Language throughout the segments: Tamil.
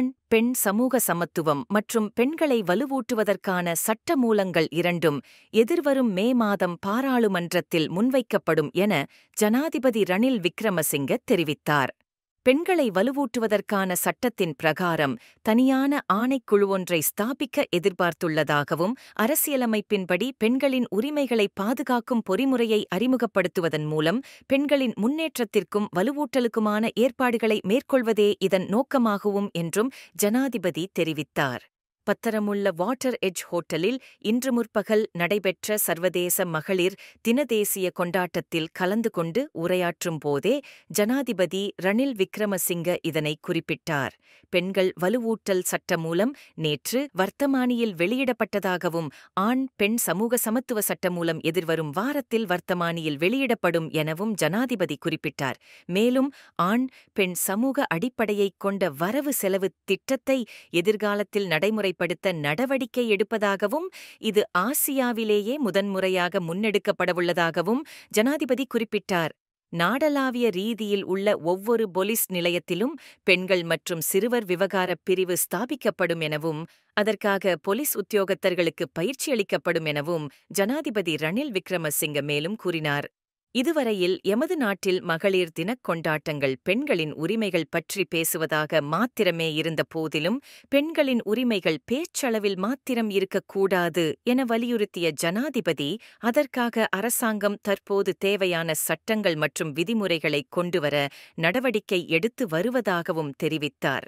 ஆண் பெண் சமூக சமத்துவம் மற்றும் பெண்களை வலுவூட்டுவதற்கான சட்ட மூலங்கள் இரண்டும் எதிர்வரும் மே மாதம் பாராளுமன்றத்தில் முன்வைக்கப்படும் என ஜனாதிபதி ரணில் விக்ரமசிங்க தெரிவித்தார் பெண்களை வலுவூட்டுவதற்கான சட்டத்தின் பிரகாரம் தனியான ஆணைக்குழு ஒன்றை ஸ்தாபிக்க எதிர்பார்த்துள்ளதாகவும் அரசியலமைப்பின்படி பெண்களின் உரிமைகளை பாதுகாக்கும் பொறிமுறையை அறிமுகப்படுத்துவதன் மூலம் பெண்களின் முன்னேற்றத்திற்கும் வலுவூட்டலுக்குமான ஏற்பாடுகளை மேற்கொள்வதே இதன் நோக்கமாகவும் என்றும் ஜனாதிபதி தெரிவித்தார் பத்தரமுள்ள வாட்டர் எட்ஜ் ஹோட்டலில் இன்று முற்பகல் நடைபெற்ற சர்வதேச மகளிர் தின தேசிய கொண்டாட்டத்தில் கலந்து கொண்டு உரையாற்றும் போதே ஜனாதிபதி ரணில் விக்ரமசிங்க இதனை குறிப்பிட்டார் பெண்கள் வலுவூட்டல் சட்ட மூலம் நேற்று வர்த்தமானியில் வெளியிடப்பட்டதாகவும் ஆண் பெண் சமூக சமத்துவ சட்ட மூலம் எதிர்வரும் வாரத்தில் வர்த்தமானியில் வெளியிடப்படும் எனவும் ஜனாதிபதி குறிப்பிட்டார் மேலும் ஆண் பெண் சமூக அடிப்படையைக் கொண்ட வரவு செலவு திட்டத்தை எதிர்காலத்தில் நடைமுறைப்படுத்த நடவடிக்கை எடுப்பதாகவும் இது ஆசியாவிலேயே முதன்முறையாக முன்னெடுக்கப்படவுள்ளதாகவும் ஜனாதிபதி குறிப்பிட்டார் நாடளாவிய ரீதியில் உள்ள ஒவ்வொரு பொலிஸ் நிலையத்திலும் பெண்கள் மற்றும் சிறுவர் விவகாரப் பிரிவு ஸ்தாபிக்கப்படும் எனவும் அதற்காக பொலிஸ் உத்தியோகத்தர்களுக்கு பயிற்சி அளிக்கப்படும் எனவும் ஜனாதிபதி ரணில் விக்ரமசிங்க மேலும் கூறினார் இதுவரையில் எமது நாட்டில் மகளிர் தினக் கொண்டாட்டங்கள் பெண்களின் உரிமைகள் பற்றி பேசுவதாக மாத்திரமே இருந்த போதிலும் பெண்களின் உரிமைகள் பேச்சளவில் மாத்திரம் இருக்கக்கூடாது என வலியுறுத்திய ஜனாதிபதி அதற்காக அரசாங்கம் தற்போது தேவையான சட்டங்கள் மற்றும் விதிமுறைகளை கொண்டுவர நடவடிக்கை எடுத்து வருவதாகவும் தெரிவித்தார்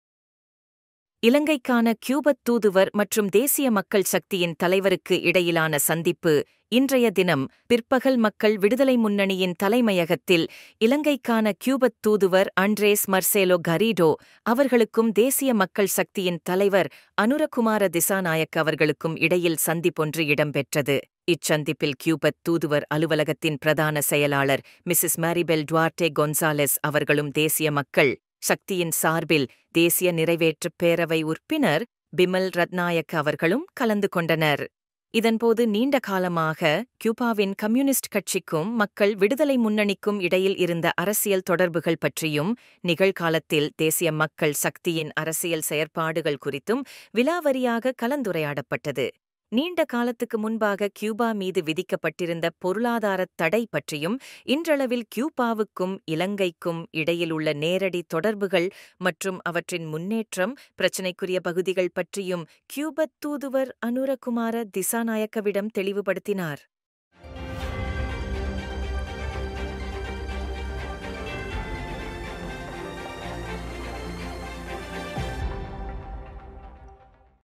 இலங்கைக்கான கியூபத் தூதுவர் மற்றும் தேசிய மக்கள் சக்தியின் தலைவருக்கு இடையிலான சந்திப்பு இன்றைய தினம் பிற்பகல் மக்கள் விடுதலை முன்னணியின் தலைமையகத்தில் இலங்கைக்கான கியூபத் தூதுவர் அண்ட்ரேஸ் மர்சேலோ கரீடோ அவர்களுக்கும் தேசிய மக்கள் சக்தியின் தலைவர் அனுரகுமார திசாநாயக் அவர்களுக்கும் இடையில் சந்திப்பொன்று இடம்பெற்றது இச்சந்திப்பில் கியூபத் தூதுவர் அலுவலகத்தின் பிரதான செயலாளர் மிஸ்ஸஸ் மேரிபெல் டுவார்டே கொன்சாலெஸ் அவர்களும் தேசிய மக்கள் சக்தியின் சார்பில் தேசிய நிறைவேற்றுப் பேரவை உறுப்பினர் பிமல் ரத்நாயக் அவர்களும் கலந்து கொண்டனர் இதன்போது நீண்ட காலமாக கியூபாவின் கம்யூனிஸ்ட் கட்சிக்கும் மக்கள் விடுதலை முன்னணிக்கும் இடையில் இருந்த அரசியல் தொடர்புகள் பற்றியும் நிகழ்காலத்தில் தேசிய மக்கள் சக்தியின் அரசியல் செயற்பாடுகள் குறித்தும் விலாவரியாக கலந்துரையாடப்பட்டது நீண்ட காலத்துக்கு முன்பாக கியூபா மீது விதிக்கப்பட்டிருந்த பொருளாதாரத் தடை பற்றியும் இன்றளவில் கியூபாவுக்கும் இலங்கைக்கும் இடையிலுள்ள நேரடி தொடர்புகள் மற்றும் அவற்றின் முன்னேற்றம் பிரச்சினைக்குரிய பகுதிகள் பற்றியும் கியூபத் தூதுவர் அனுரகுமார திசாநாயக்கவிடம் தெளிவுபடுத்தினார்